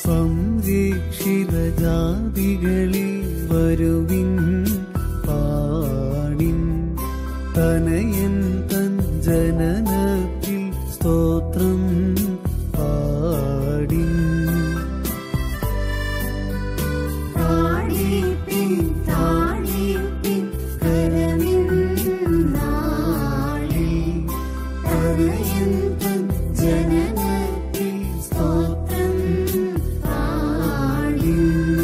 സംരക്ഷിത ജാതികളിൽ വരുവിൻ പാടിൻ തനയൻ തൻ ജനനത്തിൽ സ്തോത്രം പാടിൻ താഴേപ്പിൻ താഴേപ്പിൻ കരമിൻ നാളിൽ തനയന്തൻ ജനനത്തിൽ സ്തോത്രം പാടി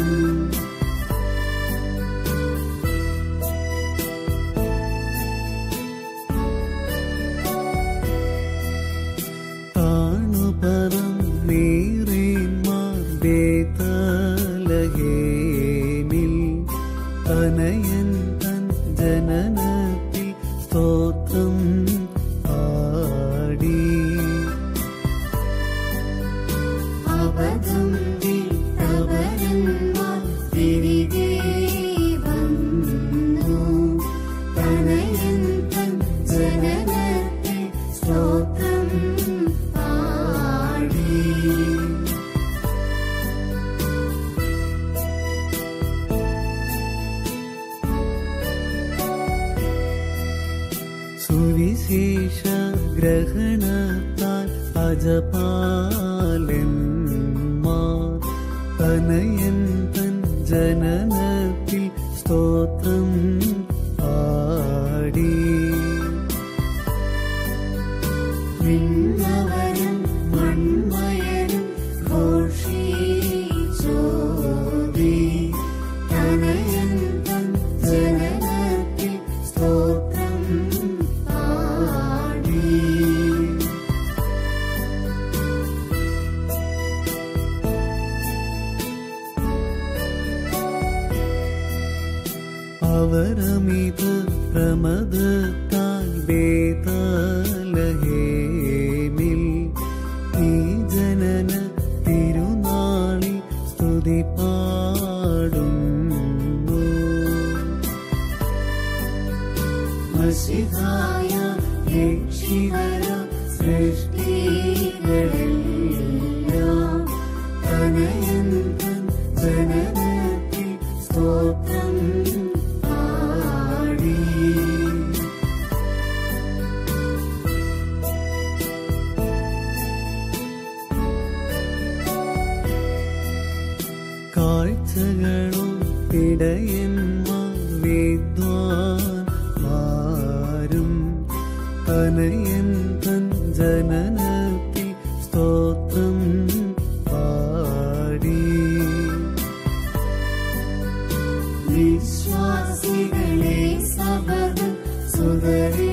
താണുപറം നീറേന്മാർ ബേതലഹേമിൽ തനയൻ തൻ ജനനത്തിൽ സ്തോത്രം പാടി അബദ്ധം വിട്ടവരന്മാർ തിരികെ വന്നു തനയന്തൻ ജനനത്തിൽ സ്തോത്രം പാടി സുവിശേഷ ഗ്രഹണത്താൽ അജപാലന്മാർ തനയൻ തൻ ജനനത്തിൽ സ്തോത്രം പാടി വിണ്ണവരും മൺമയനും ഘോഷിച്ചോതി തനയന്തൻ ജനനത്തിൽ സ്തോത്രം പാടി അവരമിത പ്രമദത്താൽ ബേതലഹേമിൽ ഈ ജനന തിരുനാളി സ്തുതി പാടുന്നു മഷിഹായ രക്ഷികര സൃഷ്ടികളെല്ലാം തനയന്തൻ ജനനത്തിൽ സ്തോത്രം പാടി കാഴ്ചകളോ ഇടയന്മാർ വിദ്വാൻ മാരും തനയൻ തൻ ജനനത്തിൽ സ്തോത്രം പാടി വിശ്വാസികളെ സഭകൾ സുതരെ